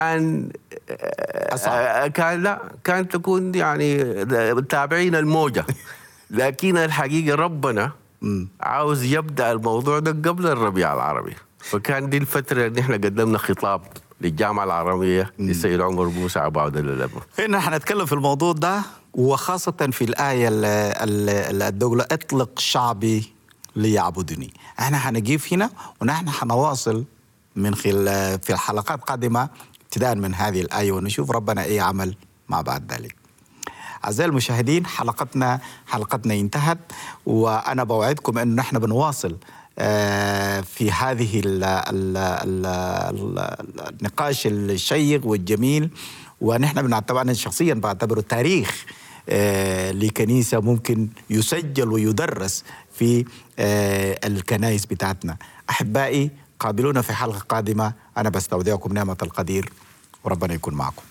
كان أصعب. آه، كان لا كان تكون يعني تابعين الموجة لكن الحقيقة ربنا عاوز يبدأ الموضوع ده قبل الربيع العربي فكان دي الفترة اللي احنا قدمنا خطاب للجامعة العربية للسيد عمر موسى عباد اللبن هنا حنتكلم في الموضوع ده وخاصة في الآية اللي الدولة اطلق شعبي ليعبدني احنا حنجيب هنا ونحن حنواصل من خلال في الحلقات القادمة ابتداء من هذه الآية ونشوف ربنا إيه عمل مع بعد ذلك أعزائي المشاهدين حلقتنا حلقتنا انتهت وأنا بوعدكم أن نحن بنواصل آه، في هذه ال ال ال ال النقاش الشيق والجميل ونحن بنعتبر أنا شخصيا بعتبره تاريخ آه، لكنيسة ممكن يسجل ويدرس في آه، الكنائس بتاعتنا أحبائي قابلونا في حلقة قادمة أنا بستودعكم نعمة القدير وربنا يكون معكم